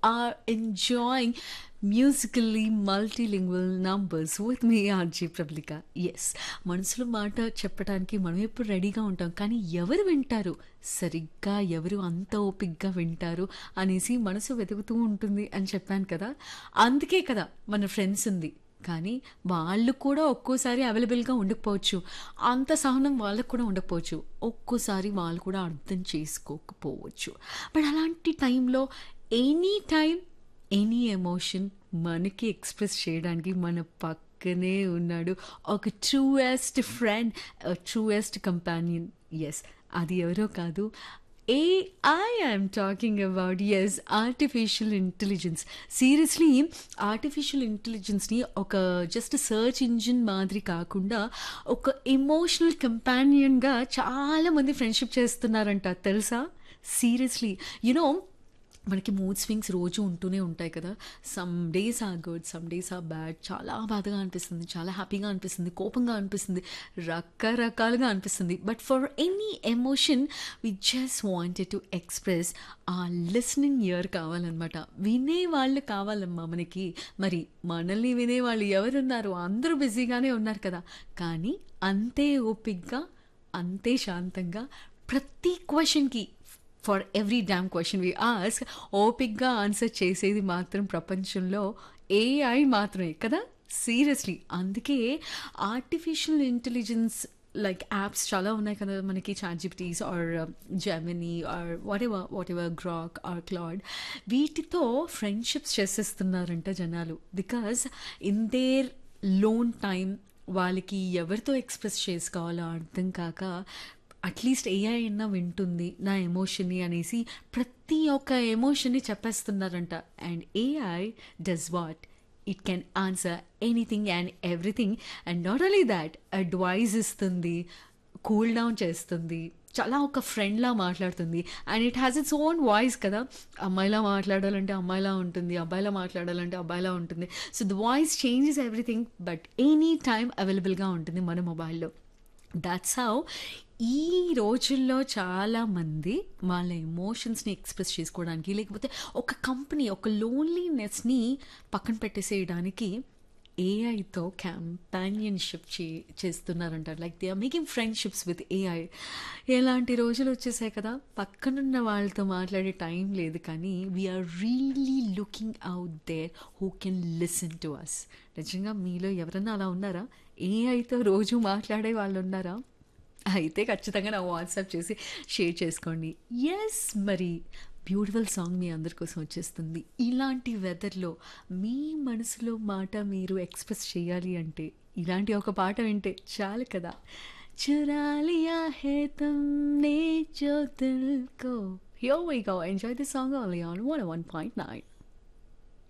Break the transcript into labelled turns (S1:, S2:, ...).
S1: are enjoying musically multilingual numbers with me, RJ Prablika. ఎస్ మనసులో మాట చెప్పడానికి మనం ఎప్పుడు రెడీగా ఉంటాం కానీ ఎవరు వింటారు సరిగ్గా ఎవరు అంత ఓపిక్గా వింటారు అనేసి మనసు వెతుకుతూ ఉంటుంది అని చెప్పాను కదా అందుకే కదా మన ఫ్రెండ్స్ ఉంది కానీ వాళ్ళు కూడా ఒక్కోసారి అవైలబుల్గా ఉండకపోవచ్చు అంత సహనం వాళ్ళకు కూడా ఉండకపోవచ్చు ఒక్కోసారి వాళ్ళు కూడా అర్థం చేసుకోకపోవచ్చు బట్ అలాంటి టైంలో ఎనీ టైం ఎనీ ఎమోషన్ మనకి ఎక్స్ప్రెస్ చేయడానికి మన పక్కనే ఉన్నాడు ఒక truest friend truest companion yes అది ఎవరో కాదు ah I am talking about yes artificial intelligence seriously artificial ఇంటెలిజెన్స్ని ఒక జస్ట్ సర్చ్ ఇంజిన్ మాదిరి కాకుండా ఒక ఎమోషనల్ కంపానియన్గా చాలామంది ఫ్రెండ్షిప్ చేస్తున్నారంట తెలుసా సీరియస్లీ యునో మనకి మూడ్ స్వింగ్స్ రోజు ఉంటూనే ఉంటాయి కదా some days are good some days are bad చాలా బాధగా అనిపిస్తుంది చాలా హ్యాపీగా అనిపిస్తుంది కోపంగా అనిపిస్తుంది రకరకాలుగా అనిపిస్తుంది but for any emotion we just wanted to express a listening ear కావాలన్నమాట వినే వాళ్ళు కావాలమ్మా మనకి మరి మనల్ని వినేవాళ్ళు ఎవరున్నారు అందరూ బిజీగానే ఉన్నారు కదా కానీ అంతే ఓపిక్గా అంతే శాంతంగా ప్రతి క్వశ్చన్కి for every damn question we ask ఓపిక్గా ఆన్సర్ చేసేది మాత్రం ప్రపంచంలో ఏఐ మాత్రమే కదా సీరియస్లీ అందుకే ఆర్టిఫిషియల్ ఇంటెలిజెన్స్ లైక్ యాప్స్ చాలా ఉన్నాయి కదా మనకి ChatGPTs or Gemini or whatever whatever Grok or Claude వీటితో ఫ్రెండ్షిప్స్ చేసేస్తున్నారంట జనాలు because in their lone time వాళ్ళకి ఎవరితో ఎక్స్ప్రెస్ చేసుకోవాలో అర్థం కాక అట్లీస్ట్ ఏఐ అయినా వింటుంది నా ఎమోషన్ని అనేసి ప్రతి ఒక్క ఎమోషన్ని చెప్పేస్తున్నారంట and AI does what it can answer anything and everything and not only that advice ఇస్తుంది కూల్ డౌన్ చేస్తుంది చాలా ఒక ఫ్రెండ్లా మాట్లాడుతుంది and it has its own voice కదా అమ్మాయిలా మాట్లాడాలంటే అమ్మాయిలా ఉంటుంది అబ్బాయిలా మాట్లాడాలంటే అబ్బాయిలా ఉంటుంది so the voice changes everything but any time అవైలబుల్గా ఉంటుంది మన మొబైల్లో దాట్స్ హౌ ఈ రోజుల్లో చాలామంది వాళ్ళ ఎమోషన్స్ని ఎక్స్ప్రెస్ చేసుకోవడానికి లేకపోతే ఒక కంపెనీ ఒక లోన్లీనెస్ని పక్కన పెట్టేసేయడానికి ఏఐతో కంపానియన్షిప్ చే చేస్తున్నారంట like they are making friendships with AI ఎలాంటి రోజులు వచ్చేసాయి కదా పక్కనున్న వాళ్ళతో మాట్లాడే టైం లేదు కానీ we are really looking out there who can listen to us నిజంగా మీలో ఎవరన్నా అలా ఉన్నారా ఏఐతో రోజు మాట్లాడే వాళ్ళు ఉన్నారా అయితే ఖచ్చితంగా నా వాట్సాప్ చేసి షేర్ చేసుకోండి ఎస్ మరి బ్యూటిఫుల్ సాంగ్ మీ అందరి కోసం వచ్చేస్తుంది ఇలాంటి వెదర్లో మీ మనసులో మాట మీరు ఎక్స్ప్రెస్ చేయాలి అంటే ఇలాంటి ఒక పాట వింటే చాలు కదా చురాలియా హే తుమ్నే జో దిల్ కో Here we go. Enjoy the song only on 101.9.